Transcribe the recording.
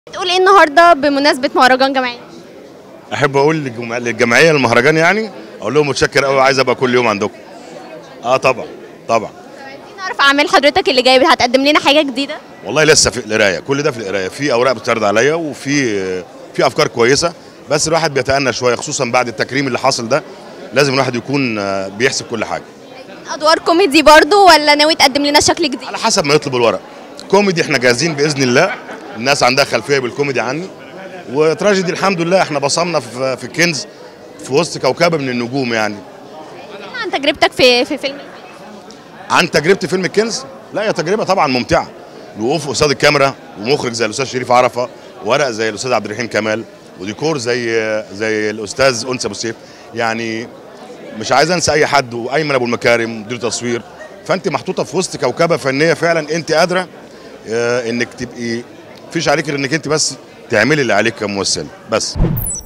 تقول ايه النهارده بمناسبه مهرجان جمعيه احب اقول للجمع- للجمعيه المهرجان يعني اقول لهم متشكر قوي عايز ابقى كل يوم عندكم اه طبعا طبعا عايزين نعرف اعمال حضرتك اللي جايه هتقدم لنا حاجه جديده والله لسه في القرايه كل ده في القرايه في اوراق بتعرض عليا وفي في افكار كويسه بس الواحد بيتأنى شويه خصوصا بعد التكريم اللي حاصل ده لازم الواحد يكون آه، بيحسب كل حاجه ادوار كوميدي برضو ولا ناوي تقدم لنا شكل جديد على حسب ما يطلب الورق كوميدي احنا جاهزين باذن الله الناس عندها خلفيه بالكوميدي عني وتراجيدي الحمد لله احنا بصمنا في في الكنز في وسط كوكبه من النجوم يعني عن تجربتك في في فيلم عن تجربتي فيلم الكنز لا هي تجربه طبعا ممتعه الوقوف قصاد الكاميرا ومخرج زي الاستاذ شريف عرفه ورق زي الاستاذ عبد الرحيم كمال وديكور زي زي الاستاذ انس ابو سيف يعني مش عايز انسى اي حد وايمن ابو المكارم مدير تصوير فانت محطوطه في وسط كوكبه فنيه فعلا انت قادره آه، انك تبقي فيش عليك غير انك انت بس تعملي اللي عليك كممثله بس